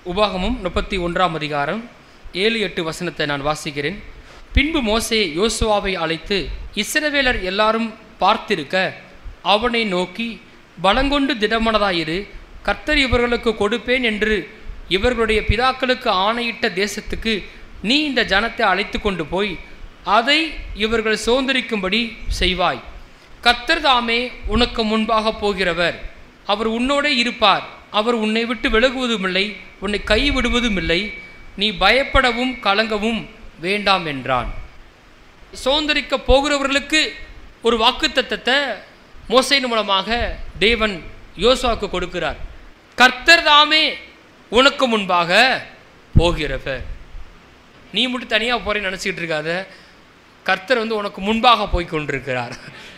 உபாகமும் முப்பத்தி ஒன்றாம் அதிகாரம் ஏழு எட்டு வசனத்தை நான் வாசிக்கிறேன் பின்பு மோசே யோசுவாவை அழைத்து இஸ்ரவேலர் எல்லாரும் பார்த்திருக்க அவனை நோக்கி பலங்கொண்டு திடமனதாயிரு கர்த்தர் இவர்களுக்கு கொடுப்பேன் என்று இவர்களுடைய பிதாக்களுக்கு ஆணையிட்ட தேசத்துக்கு நீ இந்த ஜனத்தை அழைத்து கொண்டு போய் அதை இவர்கள் சுதந்திரிக்கும்படி செய்வாய் கர்த்தர் தாமே உனக்கு முன்பாக போகிறவர் அவர் உன்னோடே இருப்பார் அவர் உன்னை விட்டு விலகுவதுமில்லை உன்னை கைவிடுவதுமில்லை நீ பயப்படவும் கலங்கவும் வேண்டாம் என்றான் சுதந்திரிக்க போகிறவர்களுக்கு ஒரு வாக்குத்தத்தத்தை மோசையின் மூலமாக தேவன் யோசுவாவுக்கு கொடுக்கிறார் கர்த்தர் தாமே உனக்கு முன்பாக போகிறவர் நீ மட்டும் தனியாக போறேன்னு நினச்சிக்கிட்டு இருக்காத கர்த்தர் வந்து உனக்கு முன்பாக போய் கொண்டிருக்கிறார்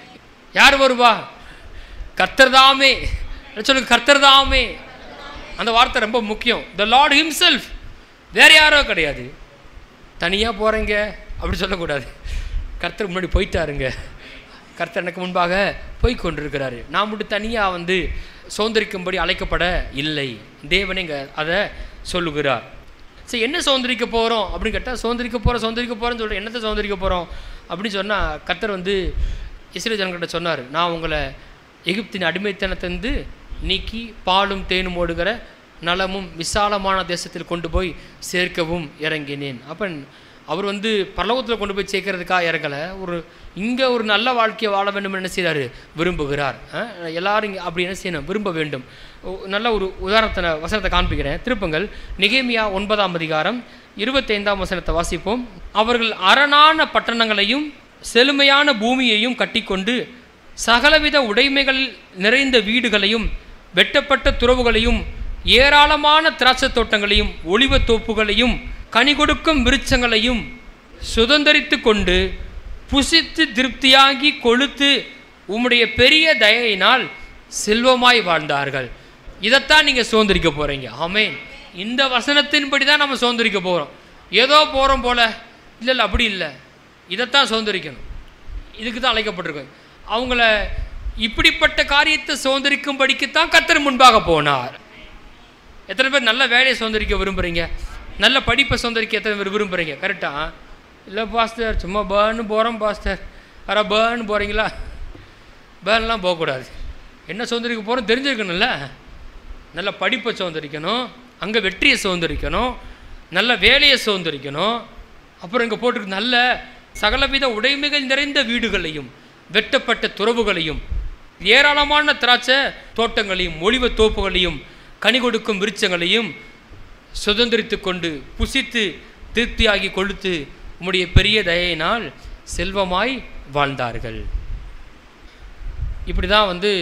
யார் வருவா கர்த்தர் தாமே சொல்லுங்க கர்த்தர் தாமே அந்த வார்த்தை ரொம்ப முக்கியம் த லார்ட் ஹிம்செல்ஃப் வேற யாரோ கிடையாது தனியாக போகிறேங்க அப்படி சொல்லக்கூடாது கர்த்தர் முன்னாடி போயிட்டாருங்க கர்த்தர் எனக்கு முன்பாக போய் கொண்டிருக்கிறாரு நான் மட்டும் தனியாக வந்து சுதந்திரிக்கும்படி அழைக்கப்பட இல்லை தேவனே இங்கே அதை சொல்லுகிறார் சரி என்ன சுதந்திரிக்க போகிறோம் அப்படின்னு கேட்டால் சுதந்திரிக்க போகிறோம் சுதந்திரிக்க போகிறேன்னு சொல்லிட்டு என்னத்தை சுதந்திரிக்க போகிறோம் அப்படின்னு சொன்னால் கர்த்தர் வந்து இஸ்ரேல் ஜனங்கிட்ட சொன்னார் நான் உங்களை எகிப்தின் அடிமைத்தனத்திலிருந்து நீக்கி பாலும் தேனும் ஓடுகிற நலமும் விசாலமான தேசத்தில் கொண்டு போய் சேர்க்கவும் இறங்கினேன் அப்போ அவர் வந்து பரலோகத்தில் கொண்டு போய் சேர்க்கறதுக்காக இறங்கலை ஒரு இங்கே ஒரு நல்ல வாழ்க்கையை வாழ வேண்டும் என்ன செய்கிறாரு விரும்புகிறார் அஹ், எல்லாரும் இங்கே அப்படி என்ன செய்யணும் விரும்ப வேண்டும் ஒ- நல்ல ஒரு உதாரணத்தை நான் வசனத்தை காண்பிக்கிறேன் திருப்பங்கள் நிகேமியா ஒன்பதாம் அதிகாரம் இருபத்தைந்தாம் வசனத்தை வாசிப்போம் அவர்கள் அரணான பட்டணங்களையும் செழுமையான பூமியையும் கட்டிக்கொண்டு சகலவித உடைமைகள் நிறைந்த வீடுகளையும் வெட்டப்பட்ட துறவுகளையும் ஏராளமான திராட்சைத் தோட்டங்களையும் ஒளிவத் தோப்புகளையும் கனி கொடுக்கும் விருட்சங்களையும் சுதந்தரித்து கொண்டு புசித்து திருப்தியாகி கொழுத்து உம்முடைய பெரிய தயையினால் செல்வமாய் வாழ்ந்தார்கள் இதைத்தான் நீங்கள் சுதந்திரிக்க போகிறீங்க ஆமென் இந்த வசனத்தின்படி தான் நம்ம சுதந்திரிக்க போகிறோம் ஏதோ போகிறோம் போல இல்லை இல்லை அப்படி இல்லை இதைத்தான் சுதந்திரிக்கணும் இதுக்கு தான் அழைக்கப்பட்டிருக்கோம் அவங்கள இப்படிப்பட்ட காரியத்தை சுதந்திரிக்கும்படிக்குத்தான் கத்தர் முன்பாக போனார் எத்தனை பேர் நல்ல வேலையை சுதந்திரிக்க விரும்புகிறீங்க நல்ல படிப்பை சுதந்திரிக்க எத்தனை பேர் விரும்புகிறீங்க கரெக்டா இல்லை பாஸ்டர் சும்மா பேர்னு போகிறோம் பாஸ்டர் யாரா பேர்னு போகிறீங்களா பேர்ன்லாம் போகக்கூடாது என்ன சுதந்திரிக்க போகிறோம் தெரிஞ்சிருக்கணும்ல நல்ல படிப்பை சுதந்திரிக்கணும் அங்கே வெற்றியை சுதந்திரிக்கணும் நல்ல வேலையை சுதந்திரிக்கணும் அப்புறம் இங்கே போட்டிருக்கு நல்ல சகலவித உடைமைகள் நிறைந்த வீடுகளையும் வெட்டப்பட்ட துறவுகளையும் ஏராளமான திராட்சை தோட்டங்களையும் ஒளிவ தோப்புகளையும் கனி கொடுக்கும் விருட்சங்களையும் சுதந்திரித்து கொண்டு புசித்து திருப்தியாகி கொழுத்து உம்முடைய பெரிய தயையினால் செல்வமாய் வாழ்ந்தார்கள் இப்படி தான் வந்து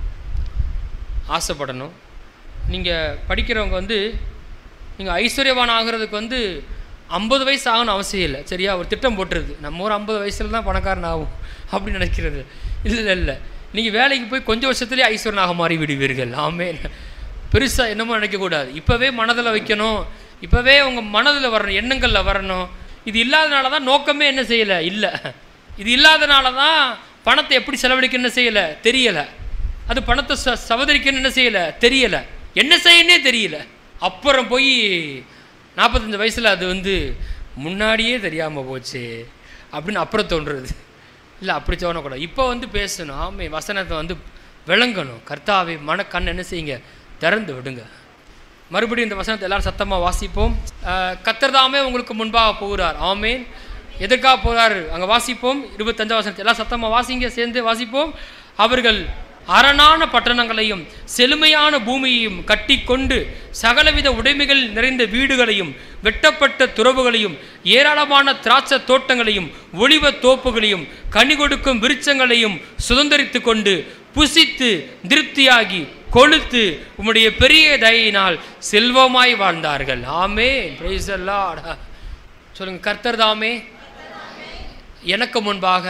ஆசைப்படணும் நீங்கள் படிக்கிறவங்க வந்து நீங்கள் ஐஸ்வர்யவான் ஆகிறதுக்கு வந்து ஐம்பது வயசு ஆகணும் அவசியம் இல்லை சரியா ஒரு திட்டம் போட்டுருது நம்ம ஒரு ஐம்பது வயசில் தான் பணக்காரன் ஆகும் அப்படின்னு நினைக்கிறது இல்லை இல்லை இல்லை நீங்கள் வேலைக்கு போய் கொஞ்சம் வருஷத்துலேயே ஐஸ்வர்யனாக மாறி விடுவீர்கள் ஆமே பெருசாக என்னமோ நினைக்கக்கூடாது இப்போவே மனதில் வைக்கணும் இப்போவே உங்கள் மனதில் வரணும் எண்ணங்களில் வரணும் இது இல்லாதனால தான் நோக்கமே என்ன செய்யலை இல்லை இது இல்லாதனால தான் பணத்தை எப்படி செலவழிக்க என்ன செய்யலை தெரியலை அது பணத்தை ச சவதரிக்கன்னு என்ன செய்யலை தெரியலை என்ன செய்யனே தெரியல அப்புறம் போய் நாற்பத்தஞ்சு வயசில் அது வந்து முன்னாடியே தெரியாமல் போச்சு அப்படின்னு அப்புறம் தோன்றுறது இல்லை அப்படி தோணக்கூடாது இப்போ வந்து பேசணும் ஆமை வசனத்தை வந்து விளங்கணும் கர்த்தாவை மனக்கண் என்ன செய்யுங்க திறந்து விடுங்க மறுபடியும் இந்த வசனத்தை எல்லாரும் சத்தமாக வாசிப்போம் அஹ், கர்த்தர் தாமே உங்களுக்கு முன்பாக போகிறார் ஆமேன் எதற்காக போகிறாரு அங்கே வாசிப்போம் இருபத்தஞ்சாம் வசனத்தை எல்லாம் சத்தமாக வாசிங்க சேர்ந்து வாசிப்போம் அவர்கள் அரணான பட்டணங்களையும் செழுமையான பூமியையும் கட்டிக்கொண்டு சகலவித உடைமைகள் நிறைந்த வீடுகளையும் வெட்டப்பட்ட துறவுகளையும் ஏராளமான திராட்சை தோட்டங்களையும் ஒளிவ தோப்புகளையும் கனி கொடுக்கும் விருட்சங்களையும் சுதந்திரித்து கொண்டு புசித்து திருப்தியாகி கொழுத்து உம்முடைய பெரிய தயையினால் செல்வமாய் வாழ்ந்தார்கள் ஆமே பிரைஸ் சொல்லுங்க கர்த்தர் தாமே எனக்கு முன்பாக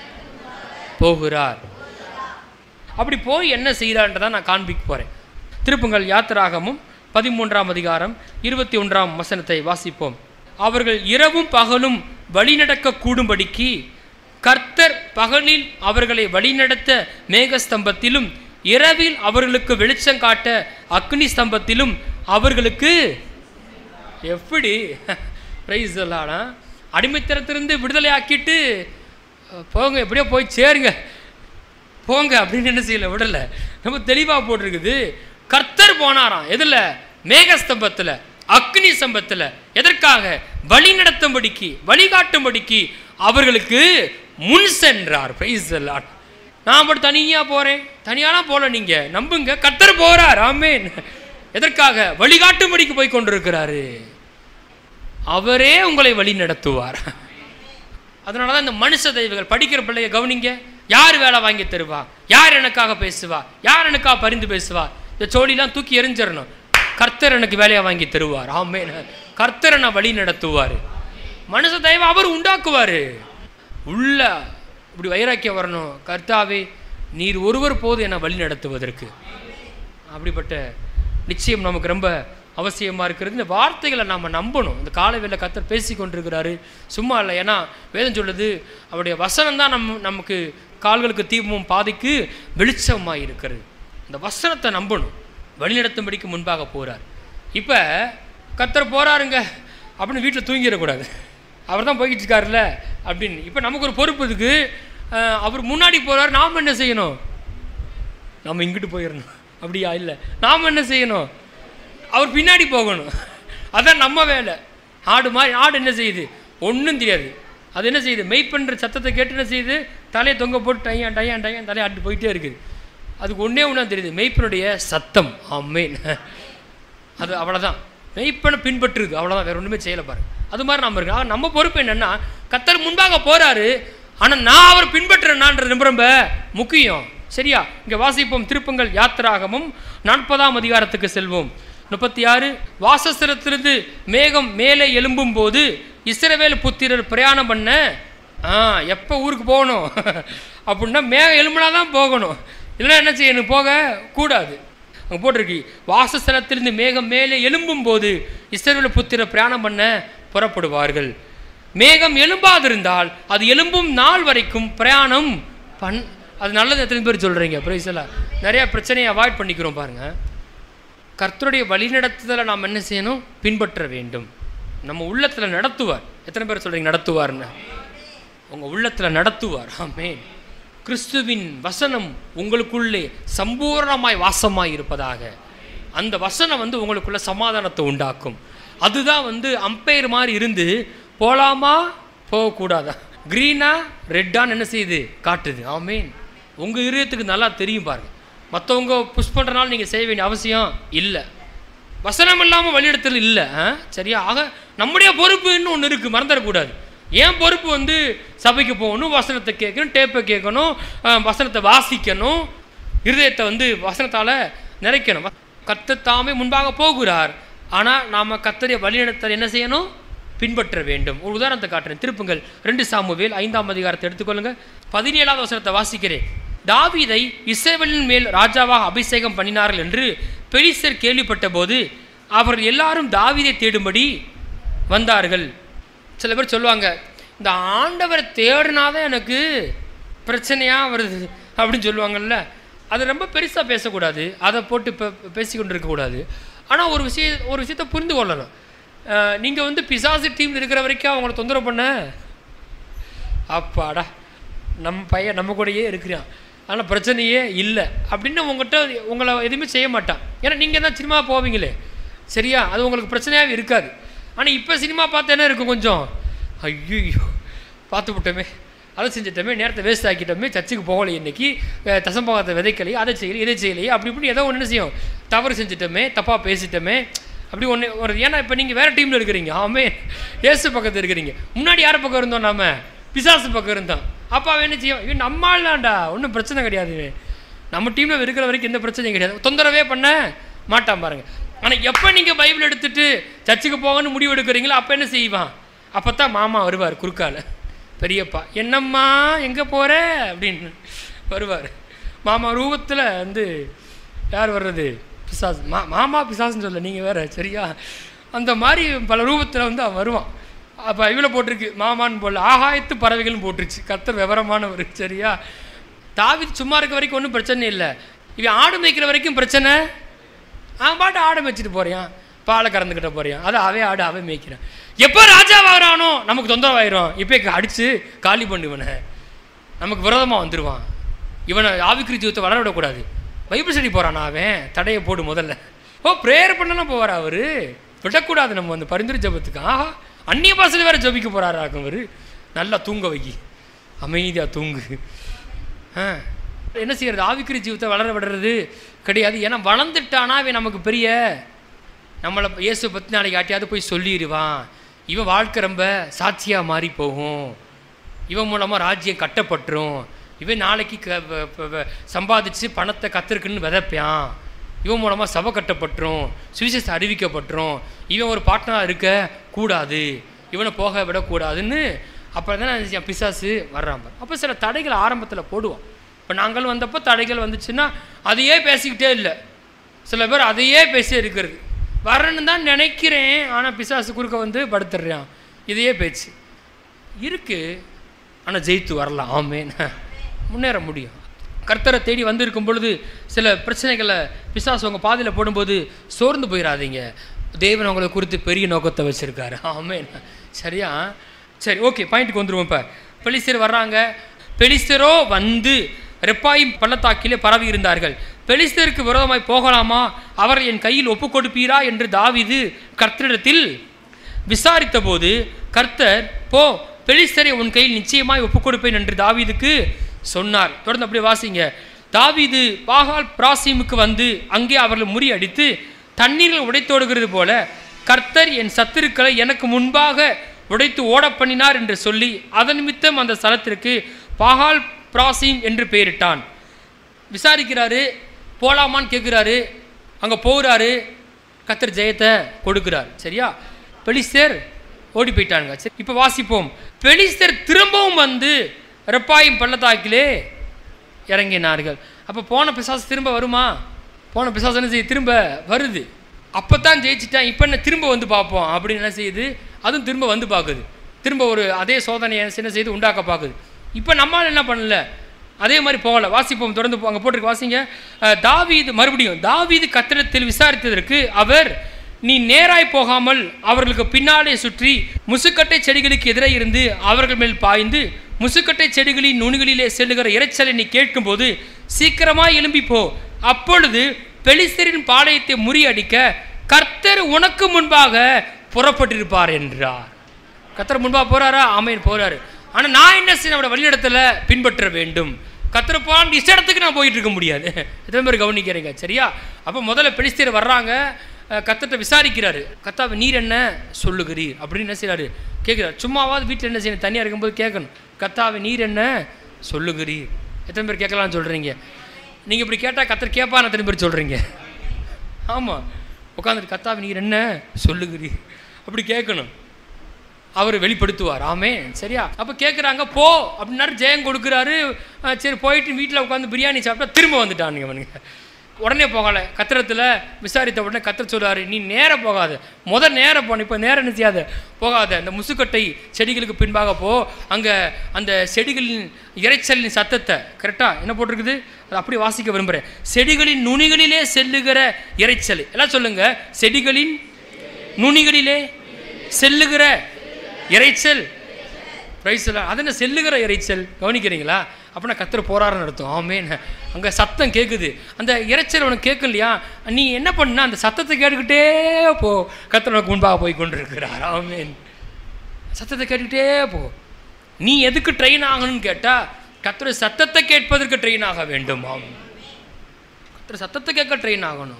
போகிறார் அப்படி போய் என்ன செய்கிறான்றதை நான் காண்பிக்க போகிறேன் திருப்புங்கள் யாத்திராகமும் பதிமூன்றாம் அதிகாரம் இருபத்தி ஒன்றாம் வசனத்தை வாசிப்போம் அவர்கள் இரவும் பகலும் வழிநடக்க கூடும்படிக்கு கர்த்தர் பகலில் அவர்களை வழிநடத்த மேகஸ்தம்பத்திலும் இரவில் அவர்களுக்கு வெளிச்சம் காட்ட அக்னி ஸ்தம்பத்திலும் அவர்களுக்கு எப்படி ப்ரைஸ் எல்லாம்னா அடிமைத்தனத்திலிருந்து விடுதலை ஆக்கிட்டு அஹ், போங்க எப்படியோ போய் சேருங்க போங்க அப்படின்னு என்ன செய்யல விடல ரொம்ப தெளிவாக போட்டிருக்குது கர்த்தர் போனாராம் எதில் மேகஸ்தம்பத்தில் அக்னி ஸ்தம்பத்தில் எதற்காக வழி நடத்தும்படிக்கு வழிகாட்டும்படிக்கு அவர்களுக்கு முன் சென்றார் பிரைஸ் எல்லாம் நான் மட்டும் தனியாக போகிறேன் தனியாலாம் போகல நீங்கள் நம்புங்க கர்த்தர் போகிறார் ஆமேன் எதற்காக வழிகாட்டும்படிக்கு போய் கொண்டிருக்கிறாரு அவரே உங்களை வழி நடத்துவார் அதனால தான் இந்த மனுஷ தெய்வங்கள் படிக்கிற பிள்ளைய கவனிங்க யார் வேலை வாங்கி தருவா யார் எனக்காக பேசுவா யார் எனக்காக பரிந்து பேசுவா இந்த சோழிலாம் தூக்கி எரிஞ்சிடணும் கர்த்தர் எனக்கு வேலையை வாங்கி தருவார் ஆமே கர்த்தரை நான் வழி நடத்துவார் மனுஷ தெய்வம் அவர் உண்டாக்குவார் உள்ள இப்படி வைராக்கியம் வரணும் கர்த்தாவே நீர் ஒருவர் போது என்னை வழி நடத்துவதற்கு அப்படிப்பட்ட நிச்சயம் நமக்கு ரொம்ப அவசியமாக இருக்கிறது இந்த வார்த்தைகளை நாம் நம்பணும் இந்த காலவேளை கத்தர் பேசி கொண்டிருக்கிறாரு சும்மா இல்லை ஏன்னா வேதம் சொல்லுது அவருடைய வசனம் தான் நம் நமக்கு கால்களுக்கு தீபமும் பாதைக்கு வெளிச்சமாக இருக்கிறது இந்த வசனத்தை நம்பணும் வழிநடத்தும்படிக்கு முன்பாக போகிறார் இப்போ கத்தர் போகிறாருங்க அப்படின்னு வீட்டில் தூங்கிடக்கூடாது அவர் தான் போய்கிட்டு இருக்காருல்ல அப்படின்னு இப்போ நமக்கு ஒரு பொறுப்பு இருக்கு அஹ், அவர் முன்னாடி போகிறார் நாம் என்ன செய்யணும் நம்ம இங்கிட்டு போயிடணும் அப்படியா இல்லை நாம் என்ன செய்யணும் அவர் பின்னாடி போகணும் அதான் நம்ம வேலை ஆடு மாதிரி ஆடு என்ன செய்யுது ஒன்றும் தெரியாது அது என்ன செய்யுது மெய் பண்ணுற சத்தத்தை கேட்டு என்ன செய்யுது தலையை தொங்க போட்டு டையான் டையான் டையான் தலையை ஆட்டு போயிட்டே இருக்குது அதுக்கு ஒன்றே ஒன்றா தெரியுது மெய்ப்பனுடைய சத்தம் ஆமேன் அது அவ்வளோதான் மெய்ப்பனை பின்பற்றுது அவ்வளோதான் வேற ஒன்றுமே செய்யலை பாருங்க அது மாதிரி நம்ம இருக்கு ஆனா, நம்ம பொறுப்பு என்னன்னா கத்தர் முன்பாக போறாரு ஆனால் நான் அவர் பின்பற்றுறேனான்ற நிபுரம்ப முக்கியம் சரியா இங்கே வாசிப்போம் திருப்பங்கள் யாத்திராகமும் நாற்பதாம் அதிகாரத்துக்கு செல்வோம் முப்பத்தி ஆறு வாசஸ்தலத்திலிருந்து மேகம் மேலே எழும்பும் போது இஸ்ரவேல் புத்திரர் பிரயாணம் பண்ண ஆ எப்போ ஊருக்கு போகணும் அப்படின்னா மேகம் எழும்புனா தான் போகணும் இல்லைன்னா என்ன செய்யணும் போக கூடாது அங்கே போட்டிருக்கு வாசஸ்தலத்திலிருந்து மேகம் மேலே எழும்பும் போது இஸ்ரவேல் புத்திர பிரயாணம் பண்ண புறப்படுவார்கள் மேகம் எழும்பாதிருந்தால் அது எழும்பும் நாள் வரைக்கும் பிரயாணம் பண் அது நல்லது எத்தனை பேர் சொல்கிறீங்க பிரைஸில் நிறைய பிரச்சனையை அவாய்ட் பண்ணிக்கிறோம் பாருங்கள் கர்த்தருடைய வழிநடத்துதலை நாம் என்ன செய்யணும் பின்பற்ற வேண்டும் நம்ம உள்ளத்தில் நடத்துவார் எத்தனை பேர் சொல்கிறீங்க நடத்துவார்னு உங்கள் உள்ளத்தில் நடத்துவார் ஆமென் கிறிஸ்துவின் வசனம் உங்களுக்குள்ளே சம்பூர்ணமாய் வாசமாய் இருப்பதாக அந்த வசனம் வந்து உங்களுக்குள்ள சமாதானத்தை உண்டாக்கும் அதுதான் வந்து அம்பையர் மாதிரி இருந்து போகலாமா போகக்கூடாதா க்ரீனா ரெட்டான்னு என்ன செய்யுது காட்டுது ஆமீன் உங்கள் இதயத்துக்கு நல்லா தெரியும் பாருங்க மற்றவங்க புஷ் பண்ணுறனால நீங்கள் செய்ய வேண்டிய அவசியம் இல்லை வசனம் இல்லாமல் வழியிடத்தில் இல்லை ஆ? சரியா ஆக நம்முடைய பொறுப்பு இன்னும் ஒன்று இருக்குது மறந்துடக்கூடாது ஏன் பொறுப்பு வந்து சபைக்கு போகணும் வசனத்தை கேட்கணும் டேப்பை கேட்கணும் ஆ, வசனத்தை வாசிக்கணும் இருதயத்தை வந்து வசனத்தால் நிறைக்கணும் கத்த தாமே முன்பாக போகிறார் ஆனால் நாம் கத்தரிய வழிநடத்தல் என்ன செய்யணும் பின்பற்ற வேண்டும் ஒரு உதாரணத்தை காட்டுறேன் திருப்புங்கள் ரெண்டு சாமுவேல் ஐந்தாம் அதிகாரத்தை எடுத்துக்கொள்ளுங்க பதினேழாவது வசனத்தை வாசிக்கிறேன் தாவீதை இஸ்ரவேலின் மேல் ராஜாவாக அபிஷேகம் பண்ணினார்கள் என்று பெலிஸ்தர் கேள்விப்பட்ட போது அவர்கள் எல்லாரும் தாவீதை தேடும்படி வந்தார்கள் சில பேர் சொல்லுவாங்க இந்த ஆண்டவரை தேடினாதான் எனக்கு பிரச்சனையாக வருது அப்படின்னு சொல்லுவாங்கல்ல அது ரொம்ப பெருசாக பேசக்கூடாது அதை போட்டு இப்போ பேசி கொண்டு இருக்கக்கூடாது ஆனால் ஒரு விஷய ஒரு விஷயத்தை புரிந்து கொள்ளணும் நீங்கள் வந்து பிசாசு டீம் இருக்கிற வரைக்கும் அவங்கள தொந்தரவு பண்ண அப்பாடா நம்ம பையன் நம்ம கூடயே இருக்கிறான் ஆனால் பிரச்சனையே இல்லை அப்படின்னு உங்கள்கிட்ட உங்களை எதுவுமே செய்ய மாட்டான் ஏன்னா நீங்கள் தான் சினிமா போவீங்களே சரியா அது உங்களுக்கு பிரச்சனையாகவே இருக்காது ஆனால் இப்போ சினிமா பார்த்து என்ன இருக்கும் கொஞ்சம் ஐயோ பார்த்து விட்டோமே அதை செஞ்சிட்டோமே நேரத்தை வேஸ்ட் ஆக்கிட்டோமே சர்ச்சுக்கு போகலை இன்னைக்கு அஹ் தசம்பாகத்தை விதைக்கலையே அதை செய்யலை இதை செய்யலையே அப்படி இப்படி ஏதோ ஒன்று என்ன செய்யும் தவறு செஞ்சிட்டோமே தப்பாக பேசிட்டோமே அப்படி ஒன்று ஒரு ஏன்னா இப்போ நீங்கள் வேறு டீமில் இருக்கிறீங்க ஆமே ஏசு பக்கத்தில் இருக்கிறீங்க முன்னாடி யார் பக்கம் இருந்தோம் நாம பிசாசு பக்கம் இருந்தோம் அப்பா அவன் என்ன செய்யும் இவன் நம்மால் தான்டா ஒன்றும் பிரச்சனை கிடையாது இவன். நம்ம டீமில் இருக்கிற வரைக்கும் எந்த பிரச்சனையும் கிடையாது தொந்தரவே பண்ண மாட்டான் பாருங்க ஆனால் எப்போ நீங்கள் பைபிள் எடுத்துட்டு சர்ச்சுக்கு போகணும்னு முடிவு எடுக்கிறீங்களோ அப்போ என்ன செய்வான் அப்போ தான் மாமா வருவார் குறுக்கால பெரியப்பா என்னம்மா எங்கே போகிற அப்படின்னு வருவார் மாமா ரூபத்தில் வந்து யார் வர்றது பிசாஸ் மா மாமா பிசாசுன்னு சொல்ல நீங்கள் வேற சரியா அந்த மாதிரி பல ரூபத்தில் வந்து அவன் வருவான் அப்போ இவ்வளோ போட்டிருக்கு மாமான்னு போடல ஆகாயத்து பறவைகள்னு போட்டுருச்சு கர்த்தர் விவரமானவர் சரியா தாவித் சும்மா இருக்க வரைக்கும் ஒன்றும் பிரச்சனை இல்லை இவன் ஆடு மேய்க்கிற வரைக்கும் பிரச்சனை அவன் பாட்டு ஆடை வச்சுட்டு போகிறான் பாலை கறந்துக்கிட்ட போறியான் அதை அவே ஆடு அவன் மேய்க்கிறான் எப்போ ராஜாவாகிறானோ நமக்கு தொந்தரவாயிரும் இப்போ அடித்து காலி பண்ணு இவனை நமக்கு விரோதமாக வந்துடுவான் இவனை ஆவிக்குறி ஜீவத்தை வளர விடக்கூடாது பைபிள் ஸ்டடி போகிறான் அவன் தடையை போடு முதல்ல ஓ ப்ரேயர் பண்ணலாம் போவார் அவர் விடக்கூடாது நம்ம அந்த பரிந்துரை ஜபத்துக்கு ஆஹா அந்நிய பாசையில் வேற ஜபிக்க போகிறாராக்கும் அவர் நல்லா தூங்க வைக்கி அமைதியாக தூங்கு ஆ என்ன செய்யறது ஆவிக்குறி ஜீவத்தை வளர விடுறது கிடையாது ஏன்னா வளர்ந்துட்டானா இவன் நமக்கு பெரிய நம்மளை இயேசு பற்றி நாளைக்கு யார்ட்டையாவது போய் சொல்லிடுவான் இவன் வாழ்க்கை ரொம்ப சாட்சியாக மாறி போகும் இவன் மூலமாக ராஜ்யம் கட்டப்பட்டுரும் இவன் நாளைக்கு க வ- வ- வ- சம்பாதிச்சு பணத்தை கத்திருக்குன்னு விதைப்பான் இவன் மூலமாக சபை கட்டப்பட்டுரும் சுவிசேஷம் அறிவிக்கப்பட்டுரும் இவன் ஒரு பார்ட்னராக இருக்க கூடாது இவனை போக விடக்கூடாதுன்னு அப்போ தான் பிசாசு வர்றான் பாரு. அப்போ சில தடைகள் ஆரம்பத்தில் போடுவான் இப்போ நாங்கள் வந்தப்போ தடைகள் வந்துச்சுன்னா அதையே பேசிக்கிட்டே இல்லை சில பேர் அதையே பேசி இருக்கிறது வரணுன்னு தான் நினைக்கிறேன் ஆனால் பிசாசு குறுக்க வந்து படுத்துடுறான் இதையே பேச்சு இருக்கு ஆனால் ஜெயித்து வரலாம் ஆமேன் முன்னேற முடியும் கர்த்தரை தேடி வந்திருக்கும் பொழுது சில பிரச்சனைகளை பிசாசு உங்கள் பாதையில் போடும்போது சோர்ந்து போயிடாதீங்க தேவன் உங்களை குறித்து பெரிய நோக்கத்தை வச்சுருக்காரு ஆமேன் சரியா சரி ஓகே பாயிண்ட்டுக்கு வந்துருவோம் இப்போ பெலிஸ்தர் வர்றாங்க பெலிஸ்தரோ வந்து ரெப்பாயும் பள்ளத்தாக்கிலே பரவி இருந்தார்கள் பெலிஸ்தருக்கு விரோதமாய் போகலாமா அவர் என் கையில் ஒப்புக் கொடுப்பீரா என்று தாவீது கர்த்தரிடத்தில் விசாரித்தபோது கர்த்தர் போ பெலிஸ்தரை உன் கையில் நிச்சயமாய் ஒப்புக் கொடுப்பேன் என்று தாவீதுக்கு சொன்னார் தொடர்ந்து அப்படியே வாசிங்க தாவீது பாகால் பிராசீமுக்கு வந்து அங்கே அவர்களை முறியடித்து தண்ணீரில் உடைத்தோடுகிறது போல கர்த்தர் என் சத்துருக்களை எனக்கு முன்பாக உடைத்து ஓடப் பண்ணினார் என்று சொல்லி அதன் நிமித்தம் அந்த ஸ்தலத்திற்கு பாகால் பிராசீம் என்று பெயரிட்டான் விசாரிக்கிறாரு போலாமான்னு கேட்குறாரு அங்கே போகிறாரு கத்தர் ஜெயத்தை கொடுக்குறார் சரியா பெலிஸ்தர் ஓடி போயிட்டாங்க சரி இப்போ வாசிப்போம் பெலிஸ்தர் திரும்பவும் வந்து ரெப்பாயும் பள்ளத்தாக்கிலே இறங்கினார்கள் அப்போ போன பிசாசு திரும்ப வருமா போன பிசாசு என்ன செய்யுது திரும்ப வருது அப்போ தான் ஜெயிச்சிட்டான் இப்போ என்ன திரும்ப வந்து பார்ப்போம் அப்படின்னு என்ன செய்யுது அதுவும் திரும்ப வந்து பார்க்குது திரும்ப ஒரு அதே சோதனையை என்ன செய்து உண்டாக்க பார்க்குது இப்போ நம்மால் என்ன பண்ணல அதே மாதிரி போகல வாசிப்போம் தொடர்ந்து போ- அங்கே போட்டிருக்கு வாசிங்க அஹ், தாவீது மறுபடியும் தாவீது கத்திரத்தில் விசாரித்ததற்கு அவர் நீ நேராய் போகாமல் அவர்களுக்கு பின்னாலே சுற்றி முசுக்கட்டை செடிகளுக்கு எதிரே இருந்து அவர்கள் மேல் பாய்ந்து முசுக்கட்டை செடிகளின் நுனிகளிலே செல்லுகிற இரைச்சலை நீ கேட்கும்போது சீக்கிரமாய் எழும்பி போ அப்பொழுது பெலிஸ்தரின் பாளையத்தை முறியடிக்க கர்த்தர் உனக்கு முன்பாக புறப்பட்டிருப்பார் என்றார் கத்தர் முன்பா போறாரா ஆமையன் போறாரு ஆனா நான் என்ன செய்ய அவரோட வழியிடத்துல பின்பற்ற வேண்டும் கத்தர் போன இஷ்ட இடத்துக்கு நான் போயிட்டு இருக்க முடியாது எத்தனை பேர் கவனிக்கிறீங்க சரியா அப்போ முதல்ல பெலிஸ்தீர் வர்றாங்க அஹ், கர்த்தர்ட்ட விசாரிக்கிறாரு கத்தாவை நீர் என்ன சொல்லுகிறீர் அப்படின்னு என்ன செய்றாரு கேட்குறாரு சும்மாவாவது வீட்டில் என்ன செய்யணும் தனியாக இருக்கும்போது கேட்கணும் கத்தாவை நீர் என்ன சொல்லுகிறீர் எத்தனை பேர் கேட்கலாம்னு சொல்கிறீங்க நீங்கள் இப்படி கேட்டால் கத்தர் கேட்பான்னு எத்தனை பேர் சொல்கிறீங்க ஆமாம் உட்காந்துட்டு கத்தாவை நீர் என்ன சொல்லுகிறீர் அப்படி கேட்கணும் அவர் வெளிப்படுத்துவார் ஆமே சரியா அப்போ கேட்குறாங்க போ அப்படின்னாரு ஜெயம் கொடுக்குறாரு அஹ் சரி போயிட்டு வீட்டில் உட்காந்து பிரியாணி சாப்பிட்டா திரும்ப வந்துட்டானுங்க அவனுங்க உடனே போகலை கத்திரத்தில் விசாரித்த உடனே கத்திர சொல்றாரு நீ நேர போகாத முத நேர போன இப்போ நேரம் என்ன செய்யாத போகாத அந்த முசுக்கட்டை செடிகளுக்கு பின்பாக போ அங்கே அந்த செடிகளின் இரைச்சலின் சத்தத்தை கரெக்டாக என்ன போட்டிருக்குது அதை அப்படி வாசிக்க விரும்புகிறேன் செடிகளின் நுனிகளிலே செல்லுகிற இரைச்சல் எல்லாம் சொல்லுங்க செடிகளின் நுனிகளிலே செல்லுகிற இறைச்சல் பிரைஸ்ல அது என்ன செல்லுகிற இறைச்சல் கவனிக்கிறீங்களா அப்படின்னா கத்திர போறாருன்னு அர்த்தம் ஆமேன் அங்கே சத்தம் கேட்குது அந்த இறைச்சல் உனக்கு கேட்கும் இல்லையா நீ என்ன பண்ண அந்த சத்தத்தை கேட்டுக்கிட்டே போ கத்திர உனக்கு முன்பாக போய் கொண்டிருக்கிறார் ஆமேன் சத்தத்தை கேட்டுக்கிட்டே போ நீ எதுக்கு ட்ரெயின் ஆகணும்னு கேட்டால் கத்திர சத்தத்தை கேட்பதற்கு ட்ரெயின் ஆக வேண்டும் ஆமாம் கத்திர சத்தத்தை கேட்க ட்ரெயின் ஆகணும்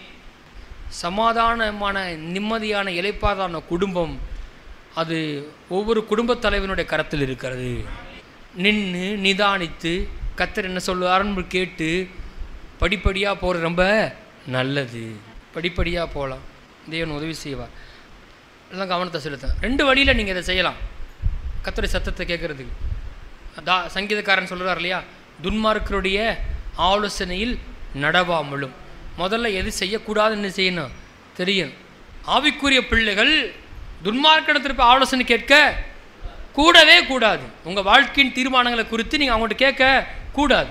சமாதானமான நிம்மதியான இலைப்பாதான குடும்பம் அது ஒவ்வொரு குடும்பத் தலைவனுடைய கரத்தில் இருக்கிறது நின்று நிதானித்து கத்தர் என்ன சொல்லுவாருன்னு கேட்டு படிப்படியாக போகிறது ரொம்ப நல்லது படிப்படியாக போகலாம் தேவன் உதவி செய்வார் எல்லாம் கவனத்தை செலுத்தேன் ரெண்டு வழியில் நீங்கள் இதை செய்யலாம் கத்தருடைய சத்தத்தை கேட்குறதுக்கு தா சங்கீதக்காரன் சொல்கிறார் இல்லையா துன்மார்க்கருடைய ஆலோசனையில் நடவாமலும் முதல்ல எது செய்யக்கூடாதுன்னு செய்யணும் தெரியும் ஆவிக்குரிய பிள்ளைகள் துன்மார்க்கிடத்திற்கு ஆலோசனை கேட்க கூடவே கூடாது உங்கள் வாழ்க்கையின் தீர்மானங்களை குறித்து நீங்கள் அவங்கள்ட்ட கேட்க கூடாது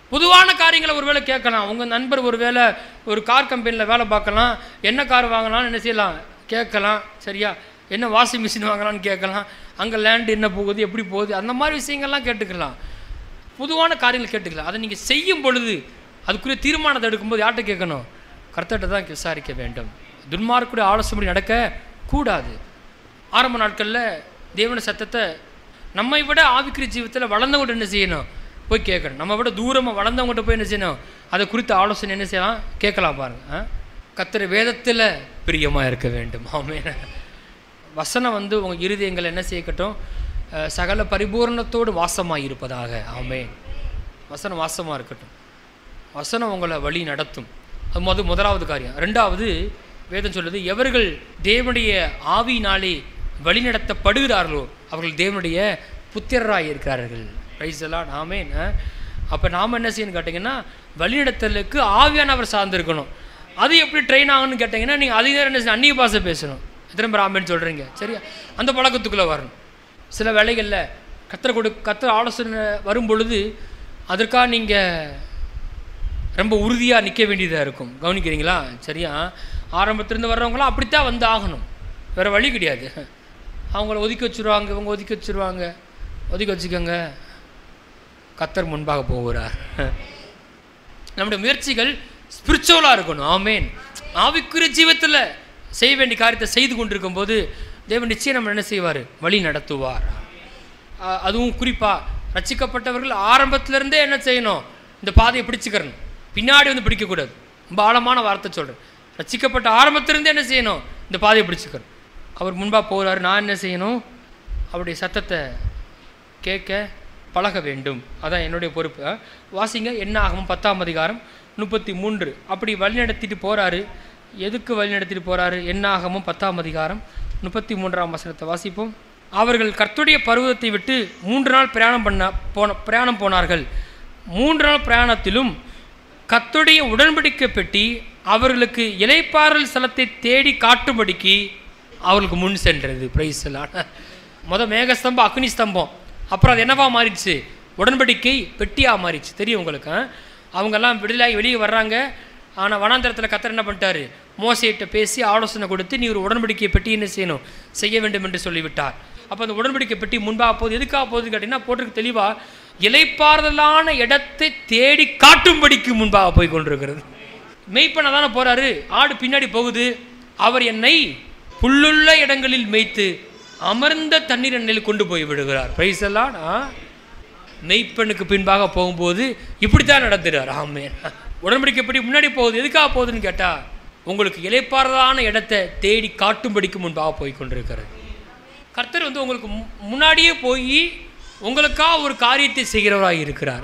பொதுவான காரியங்களை ஒருவேளை கேட்கலாம் உங்கள் நண்பர் ஒருவேளை ஒரு கார் கம்பெனியில் வேலை பார்க்கலாம் என்ன கார் வாங்கலாம்னு என்ன செய்யலாம் கேட்கலாம் சரியா என்ன வாஷிங் மிஷின் வாங்கலாம்னு கேட்கலாம் அங்கே லேண்ட் என்ன போகுது எப்படி போகுது அந்த மாதிரி விஷயங்கள்லாம் கேட்டுக்கலாம் பொதுவான காரியங்கள் கேட்டுக்கலாம் அதை நீங்கள் செய்யும் பொழுது அதுக்குரிய தீர்மானத்தை எடுக்கும்போது யார்கிட்ட கேட்கணும் கர்த்தர்கிட்ட தான் விசாரிக்க வேண்டும் துன்மார்க்குடைய ஆலோசனை நடக்க கூடாது ஆரம்ப நாட்களில் தேவன சத்தத்தை நம்மை விட ஆவிக்குரிய ஜீவத்தில் வளர்ந்தவங்கள்ட்ட என்ன செய்யணும் போய் கேட்கணும் நம்ம விட தூரமாக வளர்ந்தவங்ககிட்ட போய் என்ன செய்யணும் அதை குறித்த ஆலோசனை என்ன செய்யலாம் கேட்கலாம் பாருங்க கத்திர வேதத்தில் பிரியமாக இருக்க வேண்டும் ஆமே வசனம் வந்து உங்கள் இருதயங்கள் என்ன செய்யக்கட்டும் அஹ், சகல பரிபூரணத்தோடு வாசமாக இருப்பதாக ஆமே வசனம் வாசமாக இருக்கட்டும் வசனம் உங்களை வழி நடத்தும் அது முத முதலாவது காரியம் ரெண்டாவது வேதம் சொல்லுது எவர்கள் தேவனுடைய ஆவியினாலே வழி நடத்தப்படுகிறார்களோ அவர்கள் தேவனுடைய புத்திரராக இருக்கிறார்கள் ரைஸ் எல்லாம் நாமே அப்போ நாம் என்ன செய்யணும் கேட்டிங்கன்னா வழிநடத்தலுக்கு ஆவியானவர் சார்ந்திருக்கணும் அது எப்படி ட்ரெயின் ஆகணும்னு கேட்டிங்கன்னா நீங்கள் அதிக நேரம் என்ன செய்யணும்? அந்நிய பாஷை பேசணும் எத்தனை பேர் ஆமேன்னு சொல்கிறீங்க சரியா அந்த பழக்கத்துக்குள்ளே வரணும் சில வேலைகளில் கத்திர கொடு கத்திர ஆலோசனை வரும் பொழுது அதற்காக நீங்கள் ரொம்ப உறுதியாக நிற்க வேண்டியதாக இருக்கும் கவனிக்கிறீங்களா சரியா ஆரம்பத்திலேருந்து வர்றவங்களாம் அப்படித்தான் வந்து ஆகணும் வேறு வழி கிடையாது அவங்கள ஒதுக்கி வச்சுருவாங்க இவங்க ஒதுக்கி வச்சுருவாங்க ஒதுக்கி வச்சுக்கோங்க கத்தர் முன்பாக போகிறார் நம்முடைய முயற்சிகள் ஸ்பிரிச்சுவலாக இருக்கணும் ஆமேன் ஆவிக்குரிய ஜீவத்தில் செய்ய வேண்டிய காரியத்தை செய்து கொண்டிருக்கும் போது தேவன் நிச்சயம் நம்ம என்ன செய்வார் வழி நடத்துவார் அ- அதுவும் குறிப்பாக ரட்சிக்கப்பட்டவர்கள் ஆரம்பத்திலேருந்தே என்ன செய்யணும் இந்த பாதையை பிடிச்சுக்கிறணும் பின்னாடி வந்து பிடிக்கக்கூடாது ரொம்ப ஆழமான வார்த்தை சொல்கிறேன் ரட்சிக்கப்பட்ட ஆரம்பத்திலேருந்தே என்ன செய்யணும் இந்த பாதையை பிடிச்சுக்கணும் அவர் முன்பாக போகிறாரு நான் என்ன செய்யணும் அவருடைய சத்தத்தை கேட்க பழக வேண்டும் அதான் என்னுடைய பொறுப்பு அஹ். வாசிங்க என்ன ஆகும் பத்தாம் அதிகாரம் முப்பத்தி மூன்று அப்படி வழிநடத்திட்டு போகிறாரு எதுக்கு வழிநடத்திட்டு போகிறாரு என்ன ஆகமும் பத்தாம் அதிகாரம் முப்பத்தி மூன்றாம் வசனத்தை வாசிப்போம் அவர்கள் கர்த்தருடைய பருவத்தை விட்டு மூன்று நாள் பிரயாணம் பண்ண போன பிரயாணம் போனார்கள் மூன்று நாள் பிரயாணத்திலும் கர்த்தருடைய உடன்படிக்கை பெட்டி அவர்களுக்கு இலைப்பாறல் ஸ்தலத்தை தேடி காட்டும்படிக்கு அவர்களுக்கு முன் சென்றது பிரைஸ் முத மேகஸ்தம்பம் அக்னி ஸ்தம்பம் அப்புறம் அது என்னவா மாறிடுச்சு உடன்படிக்கை பெட்டியாக மாறிடுச்சு தெரியும் உங்களுக்கு ஆ? அவங்கெல்லாம் விடுதலாகி வெளியே வர்றாங்க ஆனால் வனாந்தரத்தில் கத்தர் என்ன பண்ணிட்டாரு மோசையிட்ட பேசி ஆலோசனை கொடுத்து நீ ஒரு உடன்படிக்கை பெட்டி என்ன செய்யணும் செய்ய வேண்டும் என்று சொல்லிவிட்டார் அப்போ அந்த உடன்படிக்கை பெட்டி முன்பாக போகுது எதுக்காக போகுதுன்னு கேட்டிங்கன்னா போட்டிருக்கு தெளிவாக இலைப்பாறுதலான இடத்தை தேடி காட்டும்படிக்கு முன்பாக போய் கொண்டிருக்கிறது மெய்ப்பண்ண தானே போறாரு ஆடு பின்னாடி போகுது அவர் என்னை புல்லுள்ள இடங்களில் மேய்த்து அமர்ந்த தண்ணீர் எண்ணெயில் கொண்டு போய் விடுகிறார் பிரைஸ் எல்லாம் மெய்ப்பெண்ணுக்கு பின்பாக போகும்போது இப்படித்தான் நடத்துகிறார் ஆமே உடன்படிக்கை எப்படி முன்னாடி போகுது எதுக்காக போகுதுன்னு கேட்டா உங்களுக்கு இலைப்பாறுதலான இடத்தை தேடி காட்டும்படிக்கு முன்பாக போய் கொண்டிருக்கிறது கர்த்தர் வந்து உங்களுக்கு மு- முன்னாடியே போய் உங்களுக்காக ஒரு காரியத்தை செய்கிறவராக இருக்கிறார்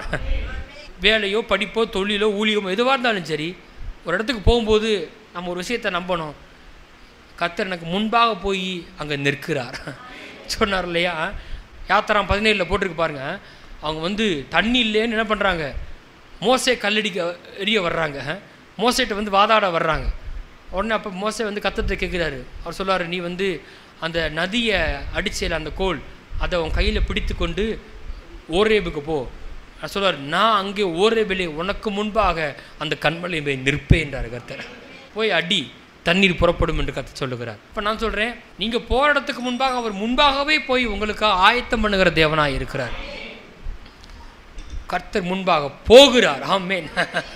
வேலையோ படிப்போ தொழிலோ ஊழியமோ எதுவாக இருந்தாலும் சரி ஒரு இடத்துக்கு போகும்போது நம்ம ஒரு விஷயத்தை நம்பணும் கர்த்தர் எனக்கு முன்பாக போய் அங்கே நிற்கிறார் சொன்னார் இல்லையா யாத்திராம் பதினேழில் போட்டிருக்கு பாருங்க அவங்க வந்து தண்ணி இல்லைன்னு என்ன பண்ணுறாங்க மோசே கல்லடிக்க எரிய வர்றாங்க மோசைட்ட வந்து வாதாட வர்றாங்க உடனே அப்போ மோசே வந்து கத்தத்தை கேட்குறாரு அவர் சொல்றாரு நீ வந்து அந்த நதியை அடிச்சேல அந்த கோல் அதை உன் கையில் பிடித்து கொண்டு ஓரேபுக்கு போ அவர் சொல்றாரு நான் அங்கே ஓரேபிலே உனக்கு முன்பாக அந்த கண்மலை போய் நிற்பேன் என்றார் கர்த்தர் போய் அடி தண்ணீர் புறப்படும் என்று கத்த சொல்லுகிறார் இப்போ நான் சொல்கிறேன் நீங்கள் போகிற இடத்துக்கு முன்பாக அவர் முன்பாகவே போய் உங்களுக்காக ஆயத்தம் பண்ணுகிற தேவனாக இருக்கிறார் கர்த்தர் முன்பாக போகிறார் ஆமேன்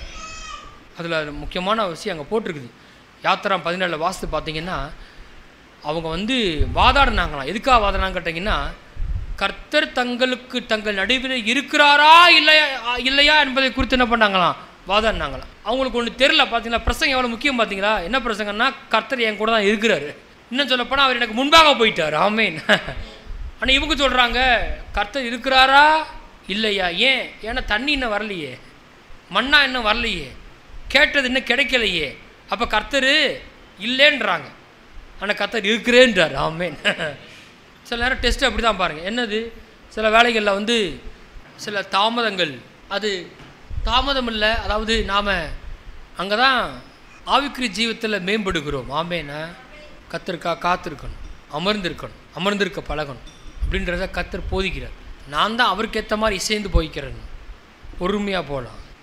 அதில் முக்கியமான விஷயம் அங்கே போட்டிருக்குது யாத்திராம் பதினேழில் வாஸ்து பார்த்தீங்கன்னா அவங்க வந்து வாதாடினாங்களாம் எதுக்காக வாதாடினாங்க கேட்டிங்கன்னா கர்த்தர் தங்களுக்கு தங்கள் நடுவில் இருக்கிறாரா இல்லையா இல்லையா என்பதை குறித்து என்ன பண்ணாங்களாம் வாதாடினாங்களாம் அவங்களுக்கு ஒன்று தெரில பார்த்தீங்களா பிரசங்கம் எவ்வளோ முக்கியம் பார்த்தீங்களா என்ன பிரசங்கம்னா கர்த்தர் என் கூட தான் இருக்கிறாரு இன்னும் சொல்லப்போனால் அவர் எனக்கு முன்பாக போயிட்டார் ஆமேன் ஆனால் இவங்க சொல்கிறாங்க கர்த்தர் இருக்கிறாரா இல்லையா ஏன் ஏன்னா தண்ணி இன்னும் வரலையே மண்ணா இன்னும் வரலையே கேட்டது இன்னும் கிடைக்கலையே அப்போ கர்த்தர் இல்லைன்றாங்க ஆனால் கர்த்தர் இருக்கிறேன்றார் ஆமேன் சில நேரம் டெஸ்ட் அப்படி தான் பாருங்கள் என்னது சில வேலைகளில் வந்து சில தாமதங்கள் அது தாமதம் இல்லை அதாவது நாம் அங்கே தான் ஆவிக்குரிய ஜீவத்தில் மேம்படுகிறோம் ஆமேனா கத்திருக்கா காத்திருக்கணும் அமர்ந்திருக்கணும் அமர்ந்திருக்க பழகணும் அப்படின்றத கத்தர் போதிக்கிறார் நான் தான் அவருக்கு ஏற்ற மாதிரி இசைந்து போய்க்கிறேன் பொறுமையாக போகலாம்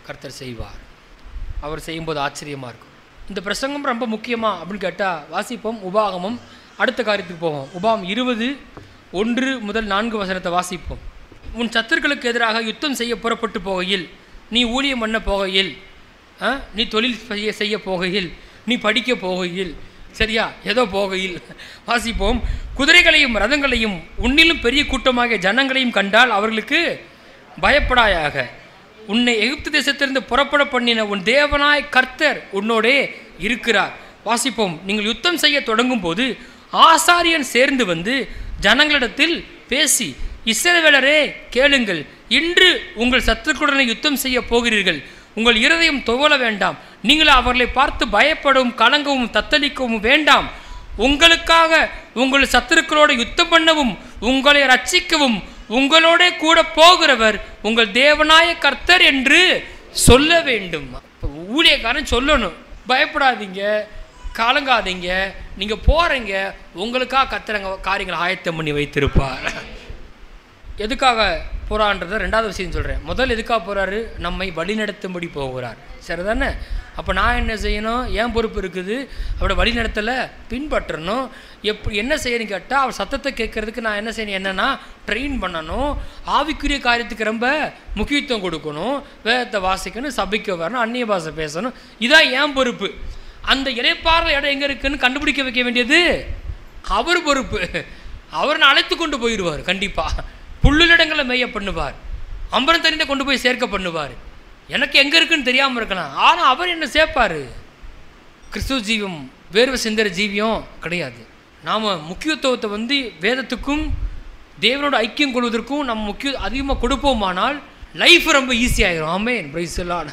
கர்த்தர் செய்வார் அவர் செய்யும்போது ஆச்சரியமாக இருக்கும் இந்த பிரசங்கம் ரொம்ப முக்கியமா அப்படின்னு கேட்டால் வாசிப்போம் உபாகமம் அடுத்த காரியத்துக்கு போவோம் உபாகம் இருபது ஒன்று முதல் நான்கு வசனத்தை வாசிப்போம் உன் சத்துருக்களுக்கு எதிராக யுத்தம் செய்ய புறப்பட்டு போகையில் நீ ஊழியம் பண்ண போகையில் ஆ, நீ தொழில் செய்ய செய்ய போகையில் நீ படிக்க போகையில் சரியா ஏதோ போகையில் வாசிப்போம் குதிரைகளையும் ரதங்களையும் உன்னிலும் பெரிய கூட்டமாக ஜனங்களையும் கண்டால் அவர்களுக்கு பயப்படாயாக உன்னை எகிப்து தேசத்திலிருந்து புறப்பட பண்ணின உன் தேவனாய் கர்த்தர் உன்னோடே இருக்கிறார் வாசிப்போம் நீங்கள் யுத்தம் செய்ய தொடங்கும் போது ஆசாரியன் சேர்ந்து வந்து ஜனங்களிடத்தில் பேசி இஸ்ரவேலரே கேளுங்கள் இன்று உங்கள் சத்துருக்களுடனே யுத்தம் செய்ய போகிறீர்கள் உங்கள் இருதயம் துவள வேண்டாம் நீங்கள் அவர்களை பார்த்து பயப்படவும் கலங்கவும் தத்தளிக்கவும் வேண்டாம் உங்களுக்காக உங்கள் சத்துருக்களோடு யுத்தம் பண்ணவும் உங்களை ரட்சிக்கவும் உங்களோட கூட போகிறவர் உங்கள் தேவனாய கர்த்தர் என்று சொல்ல வேண்டும் இப்ப ஊழியக்காரன் சொல்லணும் பயப்படாதீங்க கலங்காதீங்க நீங்கள் போகிறீங்க உங்களுக்காக கத்துறங்க காரியங்களை ஆயத்தம் பண்ணி வைத்திருப்பார் எதுக்காக போகிறான்றத ரெண்டாவது விஷயம் சொல்கிறேன் முதல் எதுக்காக போகிறாரு நம்மை வழிநடத்தும்படி போகிறார் சரிதானே அப்போ நான் என்ன செய்யணும் ஏன் பொறுப்பு இருக்குது அவரோட வழிநடத்தலை பின்பற்றணும் எப்படி என்ன செய்யணும் கேட்டால் அவர் சத்தத்தை கேட்கறதுக்கு நான் என்ன செய்யணும் என்னென்னா ட்ரெயின் பண்ணணும் ஆவிக்குரிய காரியத்துக்கு ரொம்ப முக்கியத்துவம் கொடுக்கணும் வேதத்தை வாசிக்கணும் சபைக்கு வரணும் அந்நிய பாஷை பேசணும் இதான் ஏன் பொறுப்பு அந்த இறைப்பார்வை இடம் எங்கே இருக்குன்னு கண்டுபிடிக்க வைக்க வேண்டியது அவர் பொறுப்பு அவர் நான் அழைத்து கொண்டு போயிடுவார் கண்டிப்பாக புல்லுலிடங்களை மேய பண்ணுவார் அம்பரம் தெரிந்த கொண்டு போய் சேர்க்க பண்ணுவார் எனக்கு எங்கே இருக்குன்னு தெரியாமல் இருக்கலாம் ஆனால் அவர் என்ன சேர்ப்பார் கிறிஸ்துவ ஜீவம் வேர்வை சிந்தர ஜீவியம் கிடையாது நாம் முக்கியத்துவத்தை வந்து வேதத்துக்கும் தேவனோட ஐக்கியம் கொள்வதற்கும் நம்ம முக்கிய அதிகமாக கொடுப்போமானால் லைஃப் ரொம்ப ஈஸியாயிரும் ஆமே பிரைஸ் எல்லாம்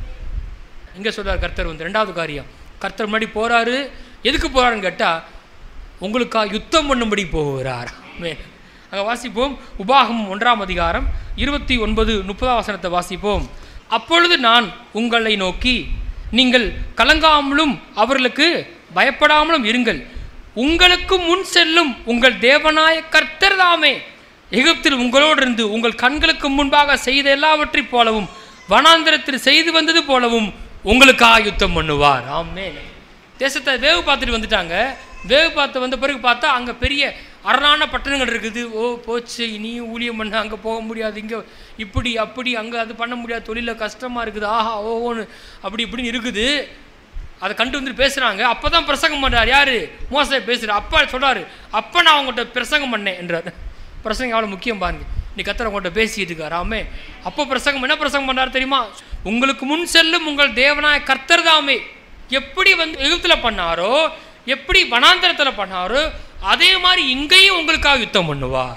இங்கே சொல்றார் கர்த்தர் வந்து ரெண்டாவது காரியம் கர்த்தர் முன்னாடி போறாரு எதுக்கு போறாருன்னு கேட்டால் உங்களுக்கா யுத்தம் பண்ணும்படி போகிறார் ஆமென். அங்கே வாசிப்போம் உபாகம் ஒன்றாம் அதிகாரம் இருபத்தி ஒன்பது முப்பதாம் வசனத்தை வாசிப்போம் அப்பொழுது நான் உங்களை நோக்கி நீங்கள் கலங்காமலும் அவர்களுக்கு பயப்படாமலும் இருங்கள் உங்களுக்கு முன் செல்லும் உங்கள் தேவனாய கர்த்தர் தாமே எகிப்தில் உங்களோடு இருந்து உங்கள் கண்களுக்கு முன்பாக செய்த எல்லாவற்றைப் போலவும் வனாந்திரத்தில் செய்து வந்தது போலவும் உங்களுக்காக யுத்தம் பண்ணுவார் ஆமென் தேசத்தை வேவு பார்த்துட்டு வந்துட்டாங்க வேவு பார்த்து வந்த பிறகு பார்த்தா அங்கே பெரிய அரணான பட்டணங்கள் இருக்குது ஓ போச்சு இனியும் ஊழியம் பண்ண அங்கே போக முடியாது இங்கே இப்படி அப்படி அங்கே அது பண்ண முடியாது தொழிலில் கஷ்டமாக இருக்குது ஆஹா ஓஹோன்னு அப்படி இப்படின்னு இருக்குது அதை கண்டு வந்து பேசுகிறாங்க அப்போ தான் பிரசங்கம் பண்ணுறார் யார் மோசை பேசுகிறார் அப்பா சொல்கிறாரு அப்போ நான் அவங்கள்ட்ட பிரசங்கம் பண்ணேன் என்றார் பிரசங்கம் எவ்வளோ முக்கியம் பாருங்க நீ கத்தர் உங்கள்கிட்ட பேசிட்டு இருக்காராமே அப்போ பிரசங்கம் என்ன பிரசங்கம் பண்ணார் தெரியுமா உங்களுக்கு முன் செல்லும் உங்கள் தேவனாய கர்த்தர் தாமே எப்படி வந்து எகிப்தில் பண்ணாரோ எப்படி வனாந்தரத்தில் பண்ணாரோ அதே மாதிரி இங்கேயும் உங்களுக்காக யுத்தம் பண்ணுவார்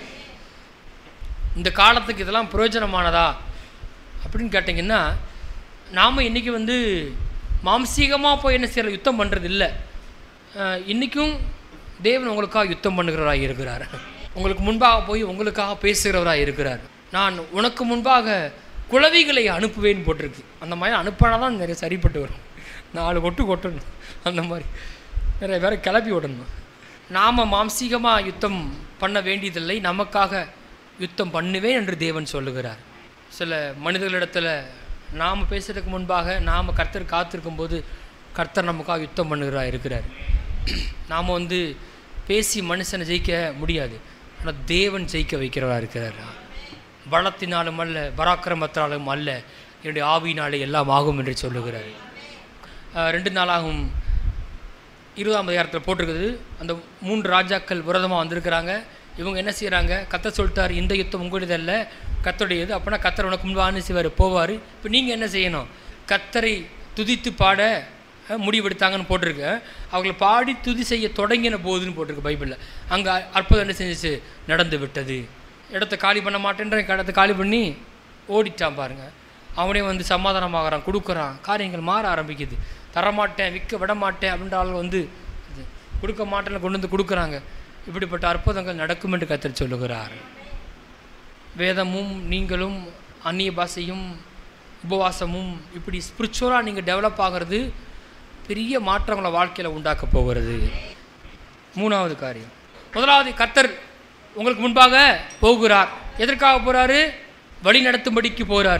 இந்த காலத்துக்கு இதெல்லாம் பிரயோஜனமானதா அப்படின்னு கேட்டிங்கன்னா நாம் இன்றைக்கி வந்து மாம்சீகமாக போய் என்ன செய்யற யுத்தம் பண்ணுறது இல்லை இன்றைக்கும் தேவன் உங்களுக்காக யுத்தம் பண்ணுகிறவராக இருக்கிறார் உங்களுக்கு முன்பாக போய் உங்களுக்காக பேசுகிறவராக இருக்கிறார் நான் உனக்கு முன்பாக குளவிகளை அனுப்புவேன்னு போட்டிருக்கு அந்த மாதிரி அனுப்பினா தான் நிறைய சரிப்பட்டு வரும் நாலு கொட்டு கொட்டணும் அந்த மாதிரி நிறைய பேரை கிளப்பி விடணும் நாம் மாம்சீகமாக யுத்தம் பண்ண வேண்டியதில்லை நமக்காக யுத்தம் பண்ணுவேன் என்று தேவன் சொல்லுகிறார் சில மனிதர்களிடத்தில் நாம் பேசுறதுக்கு முன்பாக நாம் கர்த்தர் காத்திருக்கும் போது கர்த்தர் நமக்காக யுத்தம் பண்ணுகிறா இருக்கிறார் நாம் வந்து பேசி மனுஷனை ஜெயிக்க முடியாது ஆனால் தேவன் ஜெயிக்க வைக்கிறவராக இருக்கிறார் பலத்தினாலும் அல்ல பராக்கிரமத்தினாலும் அல்ல என்னுடைய ஆவியினாலே எல்லாம் ஆகும் என்று சொல்லுகிறார் அஹ் ரெண்டு நாளாகும் இருபதாம் அதிகாரத்தில் போட்டிருக்குது அந்த மூன்று ராஜாக்கள் விரதமாக வந்திருக்கிறாங்க இவங்க என்ன செய்கிறாங்க கத்த சொல்லிட்டார் இந்த யுத்தம் உங்களுடையதல்ல கத்தருடையது அப்போனா கத்தர் உனக்கு முன்பாக செய்வார் போவார் இப்போ நீங்கள் என்ன செய்யணும் கத்தரை துதித்து பாட அஹ், முடிவெடுத்தாங்கன்னு போட்டிருக்கு அவங்களை பாடி துதி செய்ய தொடங்கின போதுன்னு போட்டிருக்கு பைபிளில் அங்கே அற்புதம் என்ன செஞ்சுச்சு நடந்து விட்டது இடத்த காலி பண்ண மாட்டேன்ற இடத்த காலி பண்ணி ஓடிட்டான் பாருங்க அவனே வந்து சமாதானமாகறான் கொடுக்குறான் காரியங்கள் மாற ஆரம்பிக்குது தரமாட்டேன் விற்க விட மாட்டேன் அப்படின்ற ஆள் வந்து இது கொடுக்க மாட்டேன்னு கொண்டு வந்து கொடுக்குறாங்க இப்படிப்பட்ட அற்புதங்கள் நடக்கும் என்று கத்தர் சொல்லுகிறார் வேதமும் நீங்களும் அந்நிய பாஷையும் உபவாசமும் இப்படி ஸ்பிரிச்சுவலாக நீங்கள் டெவலப் ஆகிறது பெரிய மாற்றங்களை வாழ்க்கையில் உண்டாக்க போகிறது மூணாவது காரியம் முதலாவது கர்த்தர் உங்களுக்கு முன்பாக போகிறார் எதற்காக போகிறாரு வழி நடத்தும்படிக்கு போகிறாரு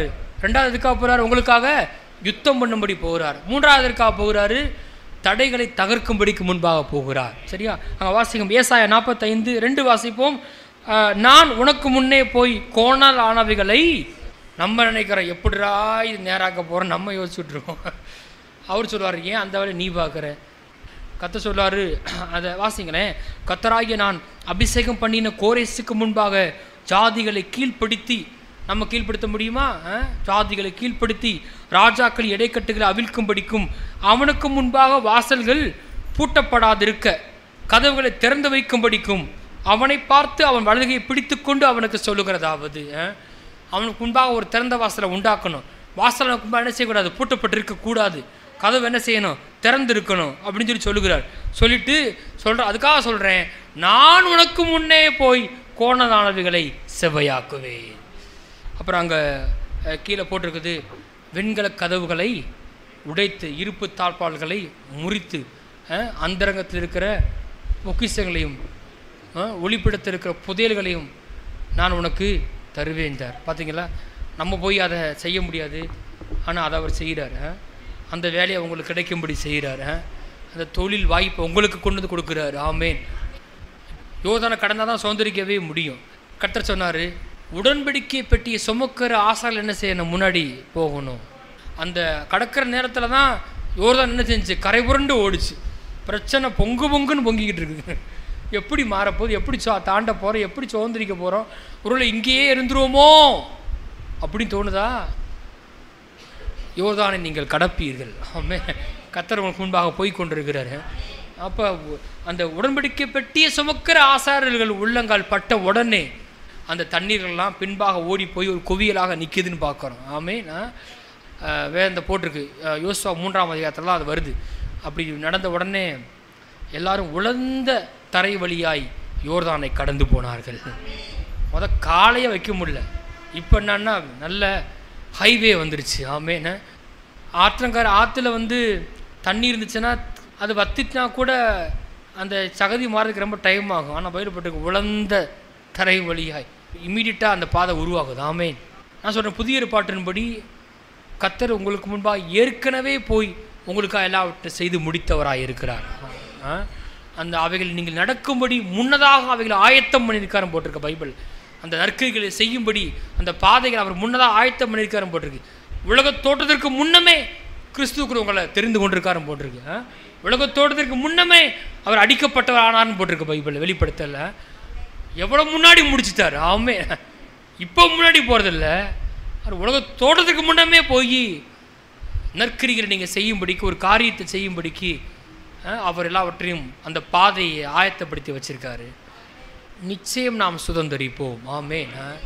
ரெண்டாவது எதுக்காக போகிறார் உங்களுக்காக யுத்தம் பண்ணும்படி போகிறார் மூன்றாவது எதுக்காக போகிறாரு தடைகளை தகர்க்கும்படிக்கு முன்பாக போகிறார் சரியா அங்கே வாசிக்கும் ஏசாய நாற்பத்தைந்து ரெண்டு வாசிப்போம் அஹ், நான் உனக்கு முன்னே போய் கோணல் ஆனவைகளை நம்ம நினைக்கிறோம் எப்படிடா இது நேராக்க போகிறோம் நம்ம யோசிச்சுட்டு இருக்கோம் அவர் சொல்லுவார் ஏன் அந்த வேலையை நீ பார்க்குற கத்த சொல்றாரு அதை வாசிங்களேன் கத்தராகிய நான் அபிஷேகம் பண்ணின கோரேசுக்கு முன்பாக ஜாதிகளை கீழ்ப்படுத்தி நம்ம கீழ்ப்படுத்த முடியுமா ஆ? ஜாதிகளை கீழ்ப்படுத்தி ராஜாக்கள் இடைக்கட்டுகளை அவிழ்க்கும்படிக்கும் அவனுக்கு முன்பாக வாசல்கள் பூட்டப்படாதிருக்க கதவுகளை திறந்து வைக்கும்படிக்கும் அவனை பார்த்து அவன் வலதுகையை பிடித்துக்கொண்டு அவனுக்கு சொல்லுகிறதாவது ஆ? அவனுக்கு முன்பாக ஒரு திறந்த வாசலை உண்டாக்கணும் வாசலை முன்பாக என்ன செய்யக்கூடாது பூட்டப்பட்டிருக்க கூடாது கதவு என்ன செய்யணும் திறந்து இருக்கணும் அப்படின்னு சொல்லி சொல்லுகிறார் சொல்லிட்டு சொல்ற அதுக்காக சொல்கிறேன் நான் உனக்கு முன்னே போய் கோணதானவைகளை செவ்வையாக்குவேன் அப்புறம் அங்கே கீழே போட்டிருக்குது வெண்கல கதவுகளை உடைத்து இருப்பு தாழ்பால்களை முறித்து அஹ், அந்தரங்கத்தில் இருக்கிற பொக்கிஷங்களையும் அஹ், ஒளிப்பிடத்தில் இருக்கிற புதையல்களையும் நான் உனக்கு தருவேன்றார் பார்த்தீங்களா நம்ம போய் அதை செய்ய முடியாது ஆனால் அதை அவர் செய்கிறார் அந்த வேலையை உங்களுக்கு கிடைக்கும்படி செய்கிறார் அந்த தொழில் வாய்ப்பை உங்களுக்கு கொண்டு வந்து கொடுக்குறாரு ஆமேன் யோதனை கடந்தால் தான் சுதந்திரிக்கவே முடியும் கர்த்தர் சொன்னார் உடன்படிக்கை பெட்டியை சுமக்கிற ஆசால் என்ன செய்யணும் முன்னாடி போகணும் அந்த கடக்கிற நேரத்தில் தான் யோர்தான் என்ன செஞ்சு கரை புரண்டு ஓடிச்சு பிரச்சனை பொங்கு பொங்குன்னு பொங்கிக்கிட்டு இருக்குது எப்படி மாறப்போகுது எப்படி சா தாண்ட போகிறோம் எப்படி சுதந்திரிக்க போகிறோம் ஒருவேளை இங்கேயே இருந்துருவோமோ அப்படின்னு தோணுதா யோர்தானை நீங்கள் கடப்பீர்கள் ஆமே கத்தர் உங்களுக்கு முன்பாக போய் கொண்டிருக்கிறாரு அப்போ அந்த உடன்படிக்கை பெட்டியை சுமக்கிற ஆசாரர்கள் உள்ளங்கால் பட்ட உடனே அந்த தண்ணீர்கள்லாம் பின்பாக ஓடி போய் ஒரு குவியலாக நிற்கிதுன்னு பார்க்குறோம் ஆமே வேந்த போட்டிருக்கு அஹ், யோசுவா மூன்றாம் அதிகாரத்தில் அது வருது அப்படி நடந்த உடனே எல்லாரும் உலர்ந்த தரை வழியாய் யோர்தானை கடந்து போனார்கள் முத காலையே வைக்க முடியல இப்போ என்னன்னா நல்ல ஹைவே வந்துருச்சு ஆமேன்னு ஆற்றங்கரை ஆற்றுல வந்து தண்ணி இருந்துச்சுன்னா அது வத்திச்சுனா கூட அந்த சகதி மாறதுக்கு ரொம்ப டைம் ஆகும் ஆனால் பயிரப்பட்டு உலர்ந்த தரை வழியாய் இம்மீடியட்டாக அந்த பாதை உருவாகுது ஆமேன் நான் சொல்கிறேன் புதிய ஏற்பாட்டின்படி கத்தர் உங்களுக்கு முன்பாக ஏற்கனவே போய் உங்களுக்காக எல்லாவற்றையும் செய்து முடித்தவராக இருக்கிறார் ஆ? அந்த அவைகள் நீங்கள் நடக்கும்படி முன்னதாக அவைகளை ஆயத்தம் பண்ணியிருக்காருன்னு போட்டிருக்க பைபிள் அந்த நற்கைகளை செய்யும்படி அந்த பாதைகள் அவர் முன்னதாக ஆயத்தம் பண்ணியிருக்காருன்னு போட்டிருக்கு உலகத் தோற்றத்திற்கு முன்னமே கிறிஸ்துவுக்கு உங்களை தெரிந்து கொண்டிருக்காருன்னு போட்டிருக்கு ஆ? உலகத் தோற்றத்திற்கு முன்னமே அவர் அடிக்கப்பட்டவர் ஆனார்னு போட்டிருக்கு பைபிள் வெளிப்படுத்தல எவ்வளோ முன்னாடி முடிச்சிட்டாரு ஆமே இப்போ முன்னாடி போகிறதில்ல அவர் உலக தோட்டத்துக்கு முன்னமே போய் நற்கிரிகளை நீங்கள் செய்யும்படிக்கு ஒரு காரியத்தை செய்யும்படிக்கு அஹ், அவர் எல்லாவற்றையும் அந்த பாதையை ஆயத்தப்படுத்தி வச்சிருக்காரு நிச்சயம் நாம் சுதந்திரிப்போம் ஆமே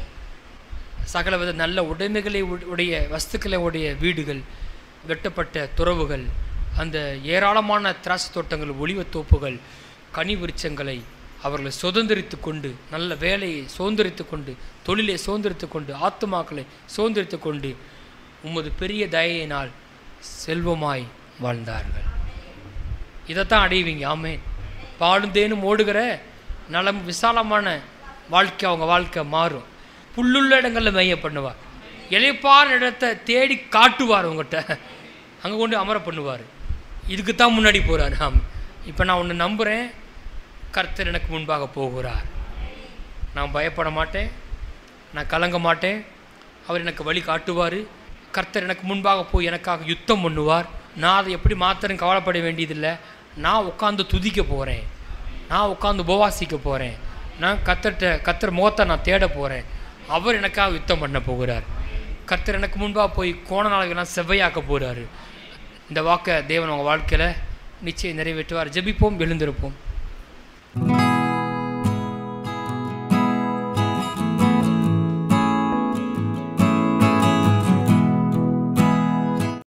சகலவித நல்ல உடைமைகளை உ- உடைய வஸ்துக்களை உடைய வீடுகள் வெட்டப்பட்ட துறவுகள் அந்த ஏராளமான திராட்சை தோட்டங்கள் ஒளிவத் தோப்புகள் கனி விருட்சங்களை அவர்கள் சுதந்திரித்து கொண்டு நல்ல வேலையை சுதந்திரித்து கொண்டு தொழிலை சுதந்திரித்து கொண்டு ஆத்துமாக்களை சுதந்திரித்து கொண்டு உமது பெரிய தயையினால் செல்வமாய் வாழ்ந்தார்கள் இதைத்தான் அடைவீங்க ஆமேன் பாலும் தேனும் ஓடுகிற நலம் விசாலமான வாழ்க்கை அவங்க வாழ்க்கை மாறும் புல்லுள்ள இடங்களில் மேய பண்ணுவார் இளைப்பான இடத்தை தேடி காட்டுவார் உங்கள்கிட்ட அங்கே கொண்டு அமர பண்ணுவார் இதுக்கு தான் முன்னாடி போகிறார் ஆம் இப்போ நான் ஒன்று நம்புகிறேன் கர்த்தர் எனக்கு முன்பாக போகிறார் நான் பயப்பட மாட்டேன் நான் கலங்க மாட்டேன் அவர் எனக்கு வழி காட்டுவார் கர்த்தர் எனக்கு முன்பாக போய் எனக்காக யுத்தம் பண்ணுவார் நான் அதை எப்படி மாத்திரம் கவலைப்பட வேண்டியதில்லை நான் உட்காந்து துதிக்க போகிறேன் நான் உட்காந்து உபவாசிக்க போகிறேன் நான் கத்தர்கிட்ட கத்தர் முகத்தை நான் தேட போகிறேன் அவர் எனக்காக யுத்தம் பண்ண போகிறார் கர்த்தர் எனக்கு முன்பாக போய் கோண நாளைகள்லாம் செவ்வையாக்க போகிறாரு இந்த வாக்கை தேவன் உங்கள் வாழ்க்கையில் நிச்சயம் நிறைவேற்றுவார் ஜெபிப்போம் எழுந்திருப்போம்